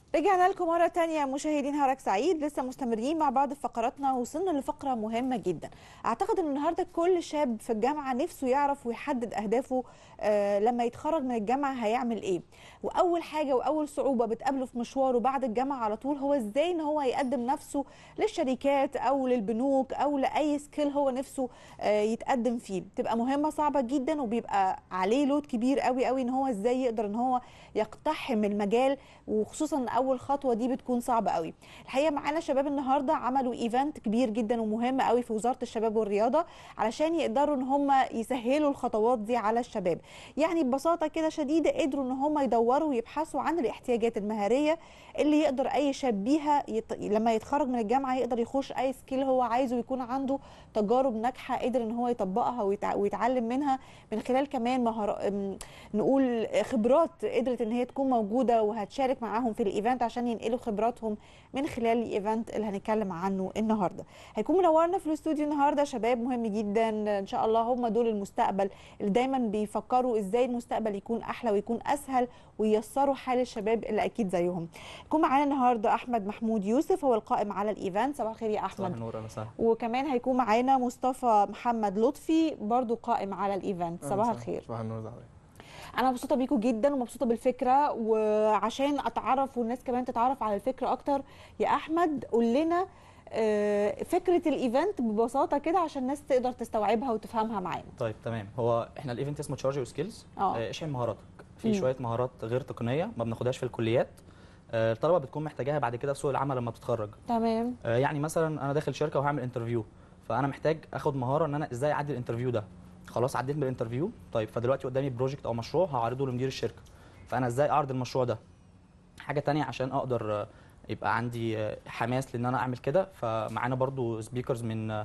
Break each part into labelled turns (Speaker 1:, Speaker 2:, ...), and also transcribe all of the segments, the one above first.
Speaker 1: رجعنا لكم مرة تانية مشاهدين هرج سعيد لسه مستمرين مع بعض في فقراتنا وصلنا لفقرة مهمة جدا أعتقد أن النهاردة كل شاب في الجامعة نفسه يعرف ويحدد أهدافه آه لما يتخرج من الجامعة هيعمل إيه وأول حاجة وأول صعوبة بتقابله في مشواره بعد الجامعة على طول هو إزاي أن هو يقدم نفسه للشركات أو للبنوك أو لأي سكيل هو نفسه آه يتقدم فيه بتبقى مهمة صعبة جدا وبيبقى عليه لود كبير قوي قوي أن هو إزاي يقدر أن هو يقتحم المجال وخصوصا اول خطوه دي بتكون صعبه قوي الحقيقه معانا شباب النهارده عملوا ايفنت كبير جدا ومهم قوي في وزاره الشباب والرياضه علشان يقدروا ان هم يسهلوا الخطوات دي على الشباب يعني ببساطه كده شديده قدروا ان هم يدوروا ويبحثوا عن الاحتياجات المهاريه اللي يقدر اي شاب بيها يط... لما يتخرج من الجامعه يقدر يخش اي سكيل هو عايزه ويكون عنده تجارب ناجحه قدر ان هو يطبقها ويتع... ويتعلم منها من خلال كمان مهار... نقول خبرات قدرت ان هي تكون موجوده وهتشارك معاهم في الايفنت عشان ينقلوا خبراتهم من خلال الايفنت اللي هنتكلم عنه النهارده هيكون منورنا في الاستوديو النهارده شباب مهم جدا ان شاء الله هم دول المستقبل اللي دايما بيفكروا ازاي المستقبل يكون احلى ويكون اسهل وييسروا حال الشباب اللي اكيد زيهم يكون معانا النهارده احمد محمود يوسف هو القائم على الايفنت صباح الخير يا احمد
Speaker 2: صباح النور اهلا وسهلا
Speaker 1: وكمان هيكون معانا مصطفى محمد لطفي برضو قائم على الايفنت صباح الخير
Speaker 3: صباح النور زعبي.
Speaker 1: انا مبسوطه بيكم جدا ومبسوطه بالفكره وعشان اتعرف والناس كمان تتعرف على الفكره اكتر يا احمد قول لنا فكره الايفنت ببساطه كده عشان الناس تقدر تستوعبها وتفهمها معانا
Speaker 2: طيب تمام هو احنا الايفنت اسمه تشارج يور سكيلز
Speaker 1: اه
Speaker 2: اشحن مهاراتك في شويه مهارات غير تقنيه ما بناخدهاش في الكليات آه، الطلبه بتكون محتاجاها بعد كده في سوق العمل لما بتتخرج
Speaker 1: تمام
Speaker 2: آه، يعني مثلا انا داخل شركه وهعمل انترفيو فانا محتاج اخد مهاره ان انا ازاي اعدي الانترفيو ده خلاص عديت بالانترفيو طيب فدلوقتي قدامي بروجكت او مشروع هعرضه لمدير الشركه فانا ازاي اعرض المشروع ده حاجه تانية عشان اقدر آه، يبقى عندي آه، حماس لان انا اعمل كده فمعانا برضو سبيكرز من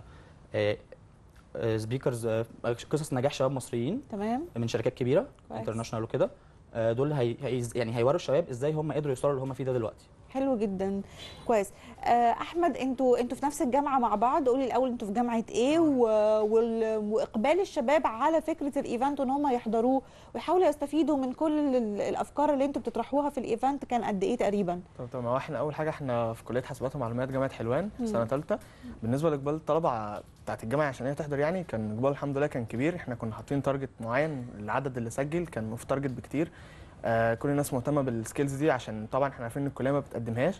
Speaker 2: سبيكرز قصص نجاح شباب مصريين
Speaker 1: تمام
Speaker 2: من شركات كبيره
Speaker 1: كويس.
Speaker 2: انترناشونال وكده آه، دول هي هي يعني هيوروا الشباب ازاي هم قدروا يوصلوا اللي هم فيه ده دلوقتي
Speaker 1: حلو جدا كويس آه، احمد انتوا انتوا في نفس الجامعه مع بعض قولي الاول انتوا في جامعه ايه و... وال... واقبال الشباب على فكره الايفنت ان هم يحضروه ويحاولوا يستفيدوا من كل ال- الافكار اللي انتوا بتطرحوها في الايفنت كان قد ايه تقريبا
Speaker 3: طب طب ما هو احنا اول حاجه احنا في كليه حاسبات ومعلومات جامعه حلوان
Speaker 1: مم.
Speaker 3: سنه ثالثه بالنسبه لاقبال الطلبه ع- بتاعت الجامعه عشان هي تحضر يعني كان اقبال الحمد لله كان كبير احنا كنا حاطين تارجت معين العدد اللي سجل كان اوف تارجت بكتير آه كل الناس مهتمه بالسكيلز دي عشان طبعا احنا عارفين ان الكليه ما بتقدمهاش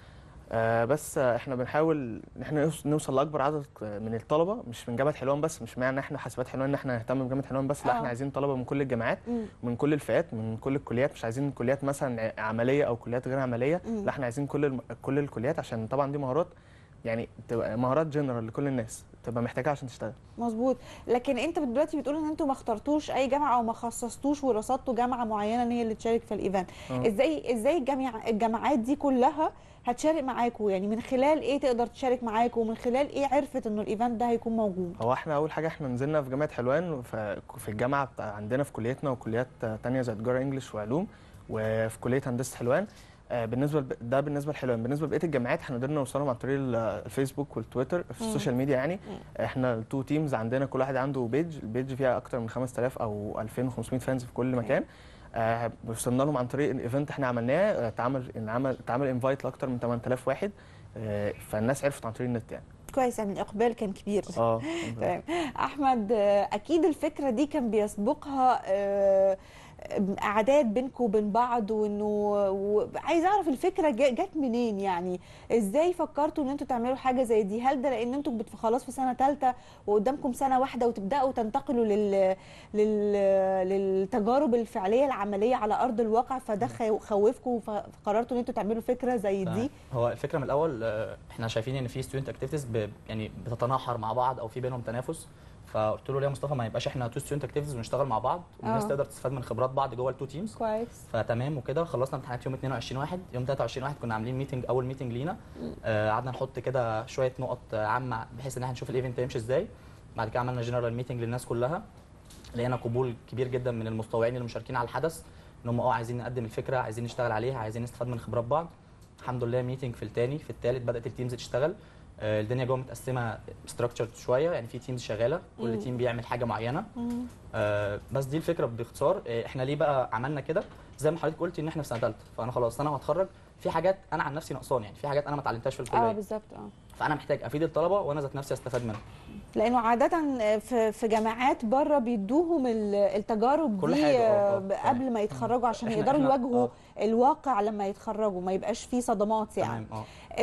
Speaker 3: آه بس آه احنا بنحاول ان احنا نوص- نوصل لاكبر عدد من الطلبه مش من جامعه حلوان بس مش معنى ان احنا حاسبات حلوان ان احنا نهتم بجامعه حلوان بس لا
Speaker 1: آه.
Speaker 3: احنا عايزين طلبه من كل الجامعات
Speaker 1: مم.
Speaker 3: من كل الفئات من كل الكليات مش عايزين كليات مثلا ع- عمليه او كليات غير عمليه
Speaker 1: مم.
Speaker 3: لا احنا عايزين كل الم... كل الكليات عشان طبعا دي مهارات يعني تبقى مهارات جنرال لكل الناس تبقى محتاجها عشان تشتغل
Speaker 1: مظبوط لكن انت دلوقتي بتقول ان انتوا ما اخترتوش اي جامعه او ما خصصتوش ورصدتوا جامعه معينه ان هي اللي تشارك في الايفنت
Speaker 3: آه.
Speaker 1: ازاي ازاي الجامع الجامعات دي كلها هتشارك معاكم يعني من خلال ايه تقدر تشارك معاكم ومن خلال ايه عرفت انه الايفنت ده هيكون موجود
Speaker 3: هو احنا اول حاجه احنا نزلنا في جامعه حلوان ف- في الجامعه بتاع عندنا في كليتنا وكليات تانية زي تجاره انجلش وعلوم وفي كليه هندسه حلوان آه، بالنسبه لب- ده بالنسبه لحلوان بالنسبه لبقيه الجامعات احنا قدرنا نوصلهم عن طريق ال- الفيسبوك والتويتر في
Speaker 1: مم.
Speaker 3: السوشيال ميديا يعني احنا التو تيمز عندنا كل واحد عنده بيج البيج فيها اكتر من 5000 او 2500 فانز في كل مكان آه، وصلنا لهم عن طريق الايفنت احنا عملناه آه، اتعمل انعمل اتعمل انفايت لاكتر من 8000 واحد آه، فالناس عرفت عن طريق النت يعني
Speaker 1: كويس يعني الاقبال كان كبير
Speaker 3: اه
Speaker 1: تمام احمد آه، اكيد الفكره دي كان بيسبقها آه، اعداد بينكم وبين بعض وانه وعايز اعرف الفكره جا- جت منين يعني ازاي فكرتوا ان انتوا تعملوا حاجه زي دي هل ده لان انتوا بت- خلاص في سنه ثالثه وقدامكم سنه واحده وتبداوا تنتقلوا لل... لل... للتجارب الفعليه العمليه على ارض الواقع فده خو- خوفكم فقررتوا ان انتوا تعملوا فكره زي دي
Speaker 2: تمام. هو الفكره من الاول آه، احنا شايفين ان في ستودنت اكتيفيتيز يعني بتتناحر مع بعض او في بينهم تنافس فقلت له ليه يا مصطفى ما يبقاش احنا تو ستودنت اكتيفيتيز ونشتغل مع بعض والناس
Speaker 1: آه.
Speaker 2: تقدر تستفاد من خبرات بعض جوه التو تيمز
Speaker 1: كويس
Speaker 2: فتمام وكده خلصنا امتحانات يوم 22 واحد يوم 23 واحد كنا عاملين ميتنج اول ميتنج لينا آه، قعدنا نحط كده شويه نقط آه، عامه بحيث ان احنا نشوف الايفنت هيمشي ازاي بعد كده عملنا جنرال ميتنج للناس كلها لقينا قبول كبير جدا من المستوعبين اللي مشاركين على الحدث ان هم اه عايزين نقدم الفكره عايزين نشتغل عليها عايزين نستفاد من خبرات بعض الحمد لله ميتنج في الثاني في الثالث بدات التيمز تشتغل آه، الدنيا جوه متقسمه ستراكشرد شويه يعني في تيمز شغاله
Speaker 1: مم.
Speaker 2: كل تيم بيعمل حاجه معينه
Speaker 1: مم.
Speaker 2: آه، بس دي الفكره باختصار آه، احنا ليه بقى عملنا كده زي ما حضرتك قلتي ان احنا في سنه ثالثه فانا خلاص انا هتخرج في حاجات انا عن نفسي ناقصاني يعني في حاجات انا ما اتعلمتهاش في
Speaker 1: اه
Speaker 2: الكليه
Speaker 1: بالظبط اه
Speaker 2: فانا محتاج افيد الطلبه وانا ذات نفسي استفاد منهم
Speaker 1: لانه عاده في في جامعات بره بيدوهم ال- التجارب
Speaker 2: كل
Speaker 1: دي
Speaker 2: حاجة، آه،
Speaker 1: آه،
Speaker 2: آه.
Speaker 1: قبل ما يتخرجوا عشان
Speaker 2: إحنا-
Speaker 1: يقدروا
Speaker 2: إحنا-
Speaker 1: يواجهوا
Speaker 2: آه.
Speaker 1: الواقع لما يتخرجوا ما يبقاش فيه صدمات يعني
Speaker 2: تمام اه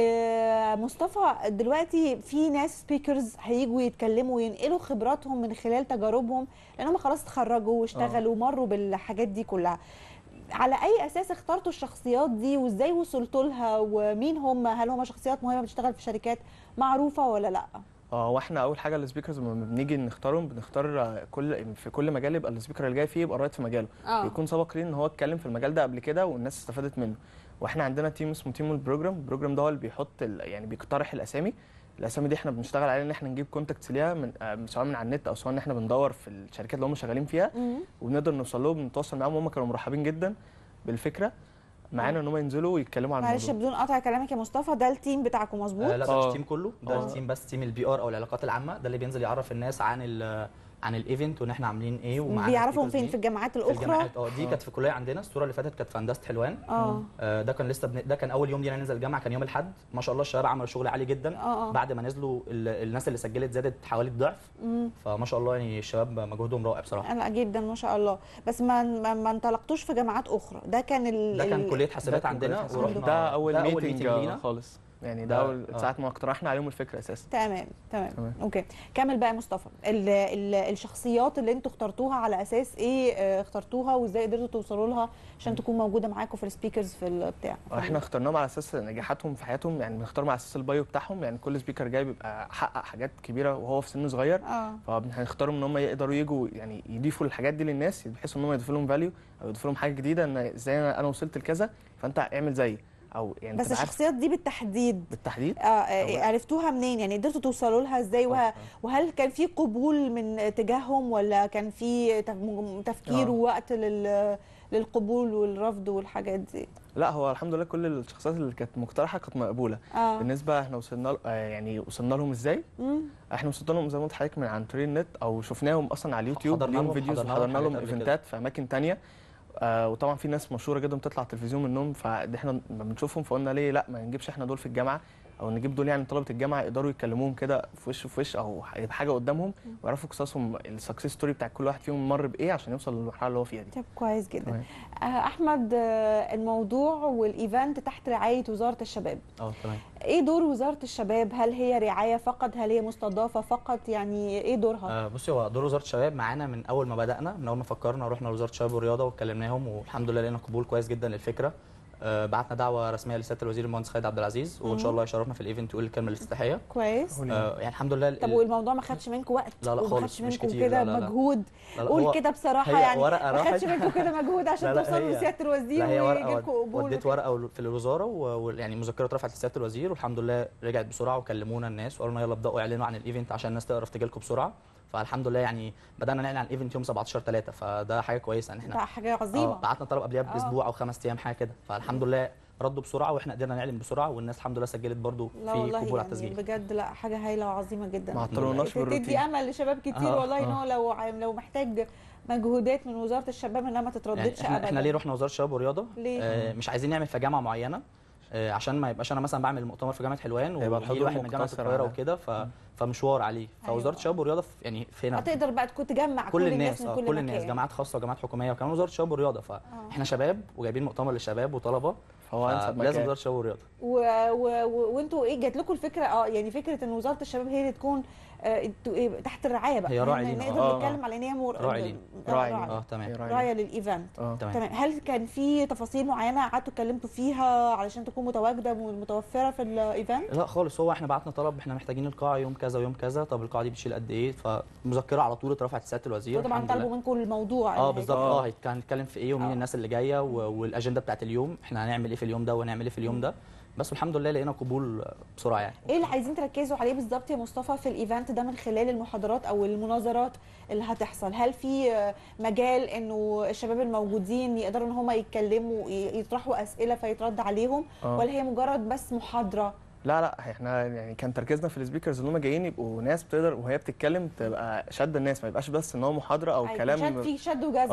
Speaker 1: آه، مصطفى دلوقتي في ناس سبيكرز هيجوا يتكلموا وينقلوا خبراتهم من خلال تجاربهم لان هم خلاص اتخرجوا واشتغلوا ومروا بالحاجات دي كلها على اي اساس اخترتوا الشخصيات دي وازاي وصلتوا لها ومين هم هل هم شخصيات مهمه بتشتغل في شركات معروفه ولا لا
Speaker 3: اه واحنا اول حاجه السبيكرز لما بنيجي نختارهم بنختار آه، كل في كل مجال يبقى السبيكر اللي جاي فيه يبقى رايد في مجاله
Speaker 1: اه
Speaker 3: يكون سبق ليه ان هو اتكلم في المجال ده قبل كده والناس استفادت منه واحنا عندنا تيم اسمه تيم البروجرام البروجرام ده هو اللي بيحط ال- يعني بيقترح الاسامي الاسامي دي احنا بنشتغل عليها ان احنا نجيب كونتاكتس ليها من آه، سواء من على النت او سواء ان احنا بندور في الشركات اللي هم شغالين فيها
Speaker 1: مم.
Speaker 3: وبنقدر نوصل لهم بنتواصل معاهم هم كانوا مرحبين جدا بالفكره معانا ان هم ينزلوا ويتكلموا عن
Speaker 1: معلش
Speaker 3: الموضوع
Speaker 1: بدون قطع كلامك يا مصطفى ده التيم بتاعكم
Speaker 2: آه،
Speaker 1: مظبوط
Speaker 2: لا ده مش
Speaker 3: آه.
Speaker 2: التيم كله ده
Speaker 3: آه.
Speaker 2: التيم بس تيم البي ار او العلاقات العامه ده اللي بينزل يعرف الناس عن ال عن الايفنت وان احنا عاملين ايه ومعانا
Speaker 1: بيعرفهم
Speaker 2: speakers
Speaker 1: فين
Speaker 2: دي.
Speaker 1: في الجامعات
Speaker 2: في
Speaker 1: الاخرى
Speaker 2: الجامعات اه دي
Speaker 3: آه.
Speaker 2: كانت في كليه عندنا الصوره اللي فاتت كانت في هندسه حلوان
Speaker 1: اه
Speaker 2: آه، ده كان لسه بن... ده كان اول يوم لينا ننزل الجامعه كان يوم الاحد ما شاء الله الشباب عملوا شغل عالي جدا
Speaker 1: اه اه
Speaker 2: بعد ما نزلوا ال... الناس اللي سجلت زادت حوالي الضعف
Speaker 1: مم.
Speaker 2: فما شاء الله يعني الشباب مجهودهم رائع بصراحه
Speaker 1: لا جدا ما شاء الله بس ما ما, ما انطلقتوش في جامعات اخرى ده كان ال
Speaker 2: ده كان
Speaker 1: ال-
Speaker 2: كليه حاسبات
Speaker 3: كان
Speaker 2: عندنا
Speaker 3: كويس.
Speaker 2: ورحنا
Speaker 3: ده اول
Speaker 2: ده
Speaker 3: ميتنج
Speaker 2: لينا
Speaker 3: خالص يعني
Speaker 2: ده-
Speaker 3: ده اول
Speaker 2: آه.
Speaker 3: ساعه ما اقترحنا عليهم الفكره اساسا
Speaker 1: تمام تمام
Speaker 3: تمام.
Speaker 1: اوكي كمل بقى يا مصطفى ال ال الشخصيات اللي انتوا اخترتوها على اساس ايه آه، اخترتوها وازاي قدرتوا توصلوا لها عشان تكون موجوده معاكم في السبيكرز في البتاع
Speaker 3: احنا اخترناهم على اساس نجاحاتهم في حياتهم يعني بنختارهم على اساس البايو بتاعهم يعني كل سبيكر جاي بيبقى حقق حاجات كبيره وهو في سن صغير
Speaker 1: اه
Speaker 3: فهنختارهم ان هم يقدروا يجوا يعني يضيفوا الحاجات دي للناس بحيث ان هم يضيفوا لهم فاليو او يضيفوا لهم حاجه جديده ان ازاي انا انا وصلت لكذا فانت اعمل زيي او يعني
Speaker 1: بس
Speaker 3: تبقى عارف
Speaker 1: الشخصيات دي بالتحديد
Speaker 3: بالتحديد
Speaker 1: آه آه، عرفتوها منين يعني قدرتوا توصلوا لها ازاي وه...
Speaker 3: آه.
Speaker 1: وهل كان في قبول من تجاههم ولا كان في تف- تفكير
Speaker 3: آه.
Speaker 1: ووقت لل... للقبول والرفض والحاجات دي
Speaker 3: لا هو الحمد لله كل الشخصيات اللي كانت مقترحه كانت مقبوله
Speaker 1: اه
Speaker 3: بالنسبه احنا وصلنا ل- آه، يعني وصلنا لهم ازاي
Speaker 1: مم.
Speaker 3: احنا وصلنا لهم زي ما قلت لحضرتك من عن طريق النت او شفناهم اصلا على اليوتيوب
Speaker 2: حضرنا
Speaker 3: ليهم
Speaker 2: لهم-
Speaker 3: فيديوز
Speaker 2: حضرنا لهم
Speaker 3: وحضرنا لهم
Speaker 2: حاجات قبل كده.
Speaker 3: ايفنتات في اماكن تانية آه وطبعا في ناس مشهوره جدا بتطلع على التلفزيون منهم فاحنا لما بنشوفهم فقلنا ليه لا ما نجيبش احنا دول في الجامعه او نجيب دول يعني طلبه الجامعه يقدروا يكلموهم كده في وش في وش او يبقى حاجه قدامهم ويعرفوا قصصهم السكسس ستوري بتاع كل واحد فيهم مر بايه عشان يوصل للمرحله اللي هو فيها دي
Speaker 1: طب كويس جدا
Speaker 3: تمام.
Speaker 1: آه احمد آه الموضوع والايفنت تحت رعايه وزاره الشباب
Speaker 2: اه تمام
Speaker 1: ايه دور وزاره الشباب هل هي رعايه فقط هل هي مستضافه فقط يعني ايه دورها
Speaker 2: آه بصي هو دور وزاره الشباب معانا من اول ما بدانا من اول ما فكرنا رحنا لوزاره الشباب والرياضه وكلمناهم والحمد لله لقينا قبول كويس جدا للفكره آه بعتنا دعوه رسميه لسياده الوزير المهندس خالد عبد العزيز وان
Speaker 1: مم.
Speaker 2: شاء الله يشرفنا في الايفنت ويقول الكلمه الافتتاحيه
Speaker 1: كويس
Speaker 2: آه يعني الحمد لله
Speaker 1: طب
Speaker 2: ال-
Speaker 1: والموضوع ما خدش منكم وقت
Speaker 2: لا لا
Speaker 1: وما
Speaker 2: خالص،
Speaker 1: خدش
Speaker 2: مش
Speaker 1: منكم
Speaker 2: كتير،
Speaker 1: كده
Speaker 2: لا لا لا.
Speaker 1: مجهود
Speaker 2: لا لا،
Speaker 1: قول
Speaker 2: هو
Speaker 1: كده بصراحه
Speaker 2: هي
Speaker 1: يعني
Speaker 2: ورقة
Speaker 1: ما خدش
Speaker 2: راحت.
Speaker 1: منكم كده مجهود عشان
Speaker 2: لا لا،
Speaker 1: توصلوا
Speaker 2: هي-
Speaker 1: لسياده الوزير
Speaker 2: لا هي
Speaker 1: ويجي
Speaker 2: ورقه
Speaker 1: لكم قبول
Speaker 2: وديت
Speaker 1: وكده.
Speaker 2: ورقه في الوزاره ويعني مذكره اترفعت لسياده الوزير والحمد لله رجعت بسرعه وكلمونا الناس وقالوا لنا يلا ابداوا اعلنوا عن الايفنت عشان الناس تعرف تجي لكم بسرعه فالحمد لله يعني بدانا نعلن عن الايفنت يوم 17 3 فده حاجه كويسه ان احنا
Speaker 1: ده حاجه
Speaker 2: اه
Speaker 1: عظيمه
Speaker 2: بعتنا طلب قبلها
Speaker 1: آه.
Speaker 2: باسبوع او خمس ايام حاجه كده فالحمد لله ردوا بسرعه واحنا قدرنا نعلن بسرعه والناس الحمد لله سجلت برضو
Speaker 1: لا
Speaker 2: في
Speaker 1: والله
Speaker 2: قبول على
Speaker 1: يعني
Speaker 2: التسجيل
Speaker 1: بجد لا حاجه هايله وعظيمه جدا
Speaker 3: ما عطلوناش
Speaker 1: تدي
Speaker 3: بالروتين
Speaker 1: امل لشباب كتير
Speaker 2: آه،
Speaker 1: والله ان
Speaker 3: آه.
Speaker 1: هو لو عايم- لو محتاج مجهودات من وزاره الشباب انها ما
Speaker 2: يعني
Speaker 1: تترددش
Speaker 2: احنا,
Speaker 1: ابدا
Speaker 2: احنا ليه رحنا وزاره الشباب والرياضه
Speaker 1: ليه؟
Speaker 2: آه مش عايزين نعمل في جامعه معينه آه عشان ما يبقاش انا مثلا بعمل مؤتمر في جامعه حلوان
Speaker 3: هيبقى
Speaker 2: ويجي
Speaker 3: الحضور
Speaker 2: واحد من جامعه
Speaker 3: مقتصر
Speaker 2: القاهره
Speaker 3: على-
Speaker 2: وكده ف... فمشوار عليه فوزاره
Speaker 1: أيوة.
Speaker 2: الشباب والرياضه في- يعني في هنا
Speaker 1: هتقدر بقى تكون تجمع
Speaker 2: كل الناس
Speaker 1: من
Speaker 2: اه
Speaker 1: كل,
Speaker 2: كل الناس
Speaker 1: مكان.
Speaker 2: جامعات خاصه وجامعات حكوميه وكمان وزاره الشباب والرياضه فاحنا شباب وجايبين مؤتمر للشباب وطلبه
Speaker 3: فهو انسب
Speaker 2: لازم
Speaker 3: مكان
Speaker 2: وزاره الشباب والرياضه
Speaker 1: و... و... و... وانتوا ايه جات لكم الفكره اه يعني فكره ان وزاره الشباب هي اللي تكون آه انتوا ايه تحت الرعايه بقى
Speaker 2: هي راعي
Speaker 1: يعني
Speaker 2: لينا،
Speaker 1: نقدر
Speaker 3: آه.
Speaker 1: نتكلم على ان هي مر...
Speaker 2: راعي لينا.
Speaker 1: آه،
Speaker 3: راعي
Speaker 1: راعي.
Speaker 3: لينا.
Speaker 2: اه تمام
Speaker 3: هي راعي.
Speaker 1: راعيه للايفنت
Speaker 3: اه
Speaker 2: تمام
Speaker 1: تمام هل كان في تفاصيل معينه قعدتوا اتكلمتوا فيها علشان تكون متواجده ومتوفره في الايفنت
Speaker 2: لا خالص هو احنا بعتنا طلب احنا محتاجين القاعه يوم كذا ويوم كذا طب القاعه دي بتشيل قد ايه فمذكره على طول اترفعت لسياده الوزير
Speaker 1: وطبعا
Speaker 2: الحمد لله.
Speaker 1: طلبوا منكم الموضوع
Speaker 2: اه
Speaker 1: اللي
Speaker 2: بالظبط
Speaker 3: آه.
Speaker 2: اه هيت- هنتكلم في ايه ومين
Speaker 1: آه.
Speaker 2: الناس اللي جايه و- والاجنده بتاعت اليوم احنا هنعمل ايه في اليوم ده ونعمل ايه في اليوم ده بس الحمد لله لقينا قبول بسرعه يعني
Speaker 1: ايه اللي عايزين تركزوا عليه بالظبط يا مصطفى في الايفنت ده من خلال المحاضرات او المناظرات اللي هتحصل هل في آه، مجال انه الشباب الموجودين يقدروا ان هم يتكلموا ي- يطرحوا اسئله فيترد عليهم
Speaker 3: آه.
Speaker 1: ولا هي مجرد بس محاضره
Speaker 3: لا لا احنا يعني كان تركيزنا في السبيكرز اللي هم جايين يبقوا ناس بتقدر وهي بتتكلم تبقى شاده الناس ما يبقاش بس ان هو محاضره او
Speaker 1: أيوة،
Speaker 3: كلام
Speaker 1: شد في شد وجذب
Speaker 3: اه
Speaker 1: يعني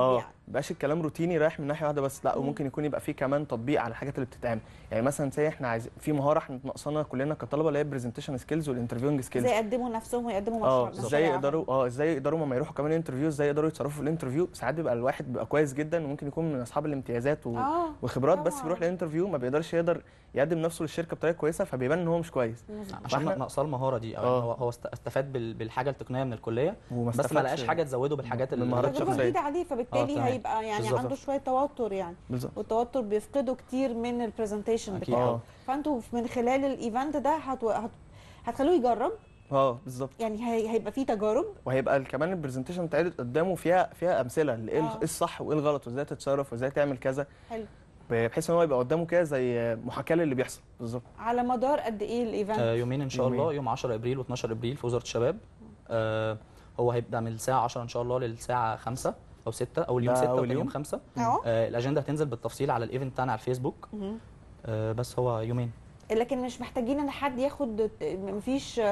Speaker 3: يبقاش الكلام روتيني رايح من ناحيه واحده بس لا
Speaker 1: مم.
Speaker 3: وممكن يكون يبقى فيه كمان تطبيق على الحاجات اللي بتتعمل يعني مثلا زي احنا عايزين في مهاره احنا ناقصانا كلنا كطلبه اللي هي برزنتيشن سكيلز والانترفيوينج سكيلز
Speaker 1: ازاي يقدموا نفسهم ويقدموا
Speaker 3: اه
Speaker 1: مشروع
Speaker 3: ازاي
Speaker 1: مشاريع
Speaker 3: يقدروا اه ازاي يقدروا لما يروحوا كمان انترفيو ازاي يقدروا يتصرفوا في الانترفيو ساعات بيبقى الواحد بيبقى كويس جدا وممكن يكون من اصحاب الامتيازات و...
Speaker 1: اه
Speaker 3: وخبرات بس
Speaker 1: طبعاً.
Speaker 3: بيروح الانترفيو ما بيقدرش يقدر يقدم نفسه للشركه بطريقه كويسه فبيبان ان هو مش كويس
Speaker 2: عشان
Speaker 3: فإحنا-
Speaker 2: ناقصاه المهاره دي او
Speaker 3: آه.
Speaker 2: يعني هو هو است- استفاد بال- بالحاجه التقنيه من الكليه
Speaker 3: وما
Speaker 2: بس ما
Speaker 3: استفادش-
Speaker 2: لقاش حاجه تزوده بالحاجات
Speaker 3: من
Speaker 2: اللي
Speaker 3: مهارات
Speaker 1: تجربه
Speaker 3: شخصية.
Speaker 1: جديده عليه فبالتالي
Speaker 2: تمام.
Speaker 1: هيبقى يعني
Speaker 2: بالظبط.
Speaker 1: عنده شويه توتر يعني
Speaker 3: بالظبط
Speaker 1: والتوتر بيفقده كتير من البرزنتيشن
Speaker 2: أكيد.
Speaker 1: بتاعه
Speaker 3: اه
Speaker 1: فانتوا من خلال الايفنت ده هت... هت... هتخلوه يجرب
Speaker 3: اه بالظبط
Speaker 1: يعني هي... هيبقى فيه تجارب
Speaker 3: وهيبقى كمان البرزنتيشن بتاعت قدامه فيها فيها امثله لايه
Speaker 1: آه.
Speaker 3: ايه الصح وايه الغلط وازاي تتصرف وازاي تعمل كذا
Speaker 1: حلو
Speaker 3: بحيث ان هو يبقى قدامه كده زي محاكاه للي بيحصل بالظبط
Speaker 1: على مدار قد ايه الايفنت
Speaker 2: آه، يومين ان شاء
Speaker 3: يومين.
Speaker 2: الله يوم 10 ابريل و12 ابريل في وزاره الشباب آه، هو هيبدا من الساعه 10 ان شاء الله للساعه 5 او 6 اول يوم
Speaker 3: ده
Speaker 2: 6
Speaker 3: أول
Speaker 2: وتاني يوم
Speaker 3: يوم.
Speaker 2: 5
Speaker 1: اه
Speaker 2: آه، الاجنده هتنزل بالتفصيل على الايفنت بتاعنا على الفيسبوك
Speaker 1: مهم.
Speaker 2: آه، بس هو يومين
Speaker 1: لكن مش محتاجين ان حد ياخد مفيش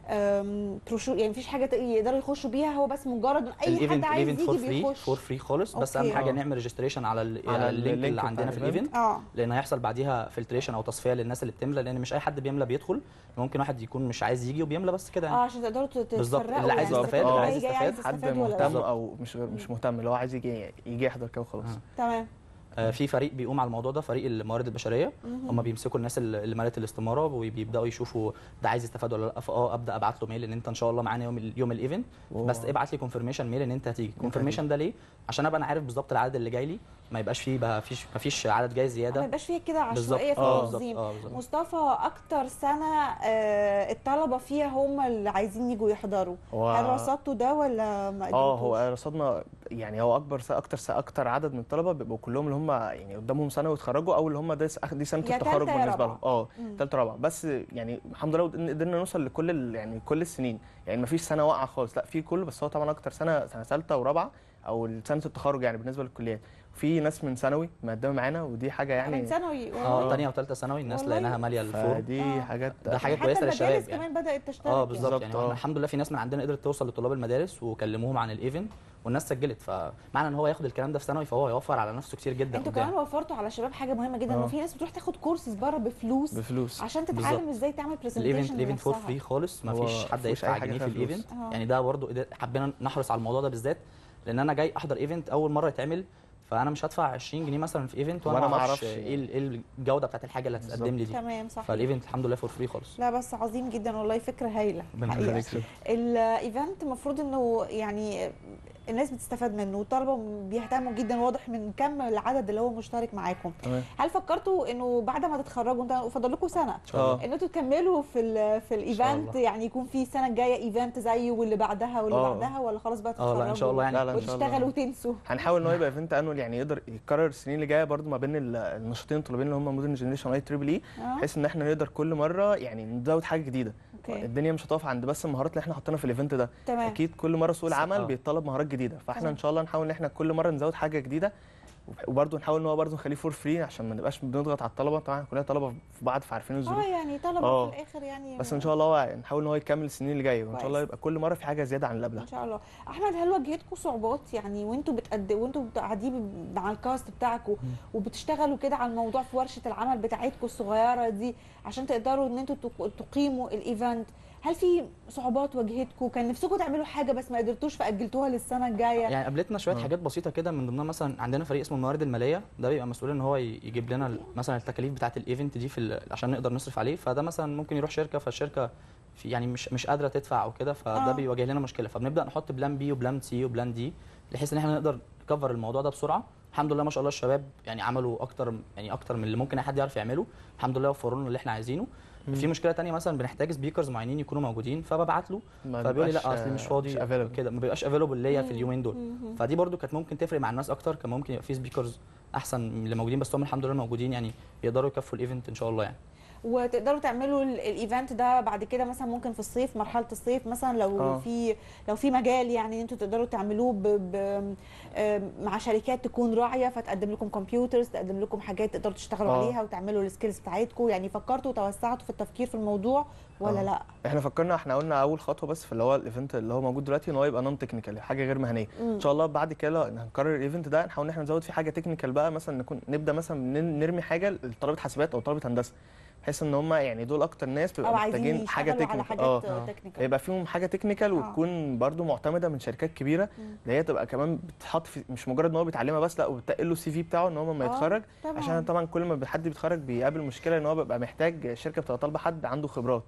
Speaker 1: أم، بروشور يعني مفيش حاجه يقدروا يخشوا بيها هو بس مجرد إن اي حد عايز
Speaker 2: الايفنت فور
Speaker 1: يجي
Speaker 2: فري
Speaker 1: بيخش
Speaker 2: فور فري خالص بس
Speaker 1: أوكي.
Speaker 2: اهم حاجه
Speaker 3: آه.
Speaker 2: نعمل ريجستريشن على ال-
Speaker 3: على
Speaker 2: على اللينك
Speaker 3: اللينك
Speaker 2: اللي
Speaker 3: بتاع
Speaker 2: عندنا في
Speaker 3: الإيفنت.
Speaker 2: الايفنت
Speaker 1: اه
Speaker 2: لان هيحصل بعديها فلتريشن او تصفيه للناس اللي بتملى لان مش اي حد بيملى بيدخل ممكن واحد يكون مش عايز يجي وبيملى بس كده
Speaker 1: اه
Speaker 2: يعني
Speaker 1: عشان تقدروا تت-
Speaker 2: بالظبط.
Speaker 1: تفرقوا
Speaker 2: اللي عايز
Speaker 1: يعني
Speaker 3: يستفاد،
Speaker 1: تفرقوا
Speaker 3: اللي
Speaker 1: اللي
Speaker 2: عايز
Speaker 1: جاي عايز
Speaker 2: يستفاد،
Speaker 3: حد
Speaker 1: يستفاد ولا لا
Speaker 3: مهتم او مش مش مهتم اللي هو عايز يجي يجي يحضر كده وخلاص
Speaker 2: آه.
Speaker 1: تمام
Speaker 2: آه، في فريق بيقوم على الموضوع ده فريق الموارد البشريه
Speaker 1: مهم.
Speaker 2: هم بيمسكوا الناس اللي اللي مالت الاستماره وبيبداوا يشوفوا ده عايز يستفاد ولا لا فاه ابدا ابعت له ميل ان انت ان شاء الله معانا يوم ال- يوم الايفنت بس ابعت لي كونفirmation ميل ان انت هتيجي كونفirmation ده ليه عشان ابقى انا عارف بالظبط العدد اللي جاي لي ما يبقاش فيه بقى فيش ما فيش عدد جاي
Speaker 1: ما
Speaker 2: زياده
Speaker 1: يبقاش فيها كده
Speaker 2: بالظبط
Speaker 1: عشوائيه في
Speaker 2: اه بالظبط
Speaker 1: التنظيم
Speaker 2: اه بالظبط
Speaker 1: مصطفى اكتر سنه آه، الطلبه فيها هم اللي عايزين يجوا يحضروا
Speaker 3: هو
Speaker 1: هل رصدتوا ده ولا ما
Speaker 3: اه
Speaker 1: قدرتوش؟
Speaker 3: هو رصدنا يعني هو اكبر س- اكتر س- اكتر عدد من الطلبه بيبقوا كلهم اللي هم يعني قدامهم سنه ويتخرجوا او اللي هم ده س- دي سنه
Speaker 1: يا
Speaker 3: التخرج
Speaker 1: تالتة يا
Speaker 3: بالنسبه
Speaker 1: رابعة.
Speaker 3: لهم اه
Speaker 1: مم.
Speaker 3: ثالثه رابعه بس يعني الحمد لله قدرنا قدرنا نوصل لكل ال- يعني كل السنين يعني ما فيش سنه واقعه خالص لا في كله بس هو طبعا اكتر سنه سنه ثالثه ورابعه او سنه التخرج يعني بالنسبه للكليات في ناس من ثانوي مقدمه معانا ودي حاجه
Speaker 1: من
Speaker 3: يعني
Speaker 1: ثانوي
Speaker 2: اه
Speaker 1: والله.
Speaker 2: تانية وثالثه ثانوي الناس
Speaker 1: والله.
Speaker 2: لقيناها ماليه الفورم
Speaker 3: فدي
Speaker 1: آه.
Speaker 3: حاجات
Speaker 2: ده حاجه
Speaker 1: حتى
Speaker 2: كويسه
Speaker 1: المدارس
Speaker 2: للشباب يعني
Speaker 1: كمان بدات تشترك
Speaker 2: اه
Speaker 1: يعني.
Speaker 2: بالظبط يعني
Speaker 3: بالظبط،
Speaker 2: احنا
Speaker 3: آه.
Speaker 2: الحمد لله في ناس من عندنا قدرت توصل لطلاب المدارس وكلموهم عن الايفنت والناس سجلت فمعنى ان هو ياخد الكلام ده في ثانوي فهو يوفر على نفسه كتير جدا
Speaker 1: انتوا
Speaker 2: قدام.
Speaker 1: كمان وفرتوا على الشباب حاجه مهمه جدا انه
Speaker 3: آه.
Speaker 1: في ناس بتروح تاخد كورسز بره بفلوس
Speaker 3: بفلوس
Speaker 1: عشان تتعلم
Speaker 2: بالظبط.
Speaker 1: ازاي تعمل
Speaker 2: الايفنت
Speaker 1: برزنتيشن
Speaker 2: الايفنت فور
Speaker 1: لنفسها
Speaker 2: فري خالص ما
Speaker 3: هو
Speaker 2: فيش حد
Speaker 3: مفيهوش
Speaker 2: يدفع
Speaker 3: أي حاجة
Speaker 2: جنيه في
Speaker 3: فيها فلوس.
Speaker 2: الايفنت
Speaker 1: آه.
Speaker 2: يعني ده برضو قدر- حبينا نحرص على الموضوع ده بالذات لان انا جاي احضر ايفنت اول مره يتعمل فانا مش هدفع 20 جنيه مثلا في ايفنت وانا
Speaker 3: وأنا
Speaker 2: ما
Speaker 3: ما
Speaker 2: اعرفش
Speaker 3: أعرفش.
Speaker 2: ايه ال- ايه الجوده بتاعت الحاجه اللي هتتقدم لي دي
Speaker 1: تمام صح
Speaker 2: فالايفنت الحمد لله فور فري خالص
Speaker 1: لا بس عظيم جدا والله فكره هايله
Speaker 2: ربنا
Speaker 1: حقيقة.
Speaker 2: يخليك.
Speaker 1: الايفنت المفروض انه يعني الناس بتستفاد منه والطلبه بيهتموا جدا واضح من كم العدد اللي هو مشترك معاكم
Speaker 3: تمام
Speaker 1: هل فكرتوا انه بعد ما تتخرجوا انت فاضل لكم سنه
Speaker 2: ان شاء الله
Speaker 3: اه
Speaker 1: ان انتوا تكملوا في ال في الايفنت
Speaker 2: الله.
Speaker 1: يعني يكون في السنه الجايه ايفنت زيه واللي بعدها واللي
Speaker 3: آه.
Speaker 1: بعدها ولا خلاص بقى
Speaker 2: اه
Speaker 1: تتخرجوا
Speaker 2: لا ان شاء الله يعني
Speaker 3: لا لا ان شاء الله
Speaker 1: وتشتغلوا وتنسوا
Speaker 3: هنحاول ان هو يبقى ايفنت انوال يعني يقدر يكرر السنين اللي جايه برضو ما بين ال- النشاطين الطلابيين اللي هم مودرن جنريشن اي تريبل اي
Speaker 1: اه
Speaker 3: بحيث ان احنا نقدر كل مره يعني نزود حاجه جديده
Speaker 1: اوكي
Speaker 3: الدنيا مش هتقف عند بس المهارات اللي احنا حاطينها في الايفنت ده
Speaker 1: تمام
Speaker 3: اكيد كل مره سوق
Speaker 2: صح،
Speaker 3: العمل
Speaker 2: آه.
Speaker 3: بيتطلب مهارات جديده فاحنا
Speaker 1: تمام.
Speaker 3: ان شاء الله نحاول ان احنا كل مره نزود حاجه جديده وبرضه نحاول ان هو برضه نخليه فور فري عشان ما نبقاش بنضغط على الطلبه طبعا كلنا طلبه في بعض فعارفين
Speaker 1: اه
Speaker 3: الظروف
Speaker 1: يعني طلبه
Speaker 3: آه.
Speaker 1: في الاخر يعني
Speaker 3: بس ان شاء الله هو نحاول ان هو يكمل السنين اللي جايه وان
Speaker 1: كويس.
Speaker 3: شاء الله يبقى كل مره في حاجه زياده عن اللي قبلها
Speaker 1: ان شاء الله احمد هل واجهتكم صعوبات يعني وانتوا بتقد وانتوا قاعدين مع الكاست بتاعكم وبتشتغلوا كده على الموضوع في ورشه العمل بتاعتكم الصغيره دي عشان تقدروا ان انتوا تق- تقيموا الايفنت هل في صعوبات واجهتكم كان نفسكم تعملوا حاجه بس ما قدرتوش فاجلتوها للسنه الجايه
Speaker 2: يعني قابلتنا شويه
Speaker 3: آه.
Speaker 2: حاجات بسيطه كده من ضمنها مثلا عندنا فريق اسمه الموارد الماليه ده بيبقى مسؤول ان هو ي- يجيب لنا ال- مثلا التكاليف بتاعه الايفنت دي في ال- عشان نقدر نصرف عليه فده مثلا ممكن يروح شركه فالشركه في يعني مش مش قادره تدفع او كده فده
Speaker 1: آه.
Speaker 2: بيواجه لنا مشكله فبنبدا نحط بلان بي وبلان سي وبلان دي بحيث ان احنا نقدر نكفر الموضوع ده بسرعه الحمد لله ما شاء الله الشباب يعني عملوا اكتر يعني اكتر من اللي ممكن اي حد يعرف يعمله الحمد لله وفروا لنا اللي احنا عايزينه في مشكله تانية مثلا بنحتاج سبيكرز معينين يكونوا موجودين فببعت له
Speaker 3: ما
Speaker 2: فبيقول لي
Speaker 3: بيبقاش-
Speaker 2: لا اصل مش فاضي
Speaker 3: مش available.
Speaker 2: كده ما بيبقاش افيلبل ليا في اليومين دول
Speaker 1: مم.
Speaker 2: فدي برضو كانت ممكن تفرق مع الناس اكتر كان ممكن يبقى في سبيكرز احسن من اللي موجودين بس هم الحمد لله موجودين يعني يقدروا يكفوا الايفنت ان شاء الله يعني
Speaker 1: وتقدروا تعملوا ال- الايفنت ده بعد كده مثلا ممكن في الصيف مرحله الصيف مثلا لو
Speaker 3: آه.
Speaker 1: في لو في مجال يعني ان انتوا تقدروا تعملوه ب... ب... آم، مع شركات تكون راعيه فتقدم لكم كمبيوترز تقدم لكم حاجات تقدروا تشتغلوا
Speaker 3: آه.
Speaker 1: عليها وتعملوا السكيلز بتاعتكم يعني فكرتوا وتوسعتوا في التفكير في الموضوع ولا
Speaker 3: آه.
Speaker 1: لا
Speaker 3: احنا فكرنا احنا قلنا اول خطوه بس في اللي هو الايفنت اللي هو موجود دلوقتي ان هو يبقى نون تكنيكال حاجه غير مهنيه
Speaker 1: مم.
Speaker 3: ان شاء الله بعد كده لو هنكرر الايفنت ده نحاول ان احنا نزود فيه حاجه تكنيكال بقى مثلا نكون نبدا مثلا نن- نرمي حاجه لطلبه حاسبات او طلبه هندسه بحيث ان هم يعني دول اكتر ناس
Speaker 1: او
Speaker 3: بيبقى
Speaker 1: عايزين
Speaker 3: محتاجين حاجه
Speaker 1: يشتغلوا على
Speaker 3: تكنيكال اه
Speaker 1: حاجات
Speaker 2: آه.
Speaker 1: تكنيكال
Speaker 3: يبقى فيهم حاجه تكنيكال
Speaker 1: آه.
Speaker 3: وتكون برضو معتمده من شركات كبيره
Speaker 1: مم.
Speaker 3: اللي هي تبقى كمان بتحط في مش مجرد ان هو بيتعلمها بس لا وبتقل له السي في بتاعه ان هو لما
Speaker 1: آه،
Speaker 3: يتخرج
Speaker 1: طبعا
Speaker 3: عشان طبعا كل ما حد بيتخرج بيقابل مشكله ان هو بيبقى محتاج شركه بتبقى طالبه حد عنده خبرات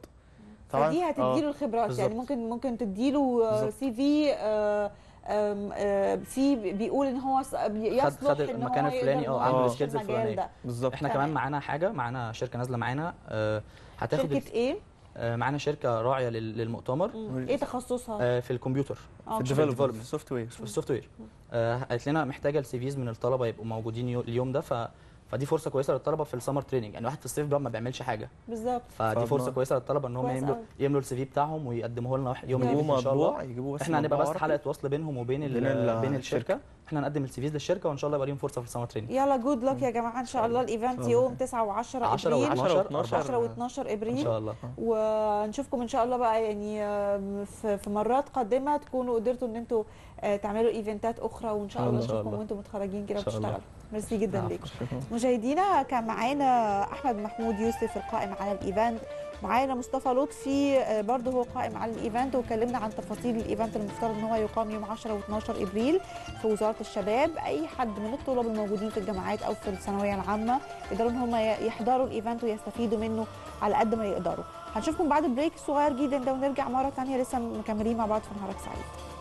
Speaker 1: فدي
Speaker 3: آه.
Speaker 1: هتديله الخبرات
Speaker 2: بالظبط.
Speaker 1: يعني ممكن ممكن تديله آه،
Speaker 3: بالظبط.
Speaker 1: سي في آه، آم، آه، في بيقول ان هو ص- يصلح
Speaker 2: خد
Speaker 1: ان هو
Speaker 2: المكان
Speaker 1: يقدر
Speaker 2: الفلاني
Speaker 1: إن هو
Speaker 2: أو عنده
Speaker 1: يخش
Speaker 2: السكيلز
Speaker 1: المجال
Speaker 2: الفلانية.
Speaker 1: ده.
Speaker 3: بالظبط
Speaker 2: احنا
Speaker 1: تمام.
Speaker 2: كمان معانا حاجه معانا شركه نازله معانا آه، هتاخد
Speaker 1: شركه ايه؟
Speaker 2: آه، معانا شركه راعيه لل- للمؤتمر
Speaker 1: مم. ايه تخصصها؟
Speaker 2: آه، في الكمبيوتر
Speaker 1: آه،
Speaker 3: في
Speaker 2: الديفلوبمنت.
Speaker 3: الديفلوبمنت في السوفت وير
Speaker 2: في السوفت وير آه، قالت لنا محتاجه السي فيز من الطلبه يبقوا موجودين يو- اليوم ده ف فدي فرصه كويسه للطلبه في السمر تريننج يعني واحد في الصيف بقى ما بيعملش حاجه
Speaker 1: بالظبط
Speaker 2: فدي
Speaker 3: فبن-
Speaker 2: فرصه كويسه للطلبه ان هم
Speaker 1: كويس
Speaker 2: يملوا
Speaker 1: أوي.
Speaker 2: يملوا السي في بتاعهم ويقدموه لنا واحد يوم
Speaker 1: يلا.
Speaker 2: الايفنت
Speaker 3: يجيبوا
Speaker 2: ان شاء الله
Speaker 3: مطبوع يجيبوا بس
Speaker 2: احنا هنبقى
Speaker 3: مطبوع
Speaker 2: بس
Speaker 3: ورقي.
Speaker 2: حلقه وصل بينهم وبين ال-
Speaker 3: بين ال-
Speaker 2: بين
Speaker 3: الشركة.
Speaker 2: الشركه احنا هنقدم السي فيز للشركه وان شاء الله يبقى ليهم فرصه في السمر تريننج
Speaker 1: يلا جود لك يا جماعه ان شاء الله الايفنت
Speaker 3: الله.
Speaker 1: يوم 9 و10
Speaker 2: 10
Speaker 1: ابريل
Speaker 2: و12
Speaker 3: 10
Speaker 1: 10 و12
Speaker 2: ان
Speaker 1: ابريل
Speaker 2: شاء الله
Speaker 1: ونشوفكم ان شاء الله بقى يعني آم، في في مرات قادمه تكونوا قدرتوا ان انتوا آه، تعملوا ايفنتات اخرى وان شاء
Speaker 3: إن
Speaker 1: الله
Speaker 3: شاء
Speaker 1: نشوفكم
Speaker 2: الله.
Speaker 1: وانتم متخرجين كده
Speaker 2: إن شاء الله.
Speaker 1: وبتشتغلوا ميرسي جدا
Speaker 2: نعم.
Speaker 1: ليكم مشاهدينا كان معانا احمد محمود يوسف القائم على الايفنت معانا مصطفى لطفي آه، برضه هو قائم على الايفنت وكلمنا عن تفاصيل الايفنت المفترض ان هو يقام يوم 10 و12 ابريل في وزاره الشباب اي حد من الطلاب الموجودين في الجامعات او في الثانويه العامه يقدروا ان هم يحضروا الايفنت ويستفيدوا منه على قد ما يقدروا هنشوفكم بعد البريك الصغير جدا ده ونرجع مره ثانيه لسه مكملين مع بعض في نهارك سعيد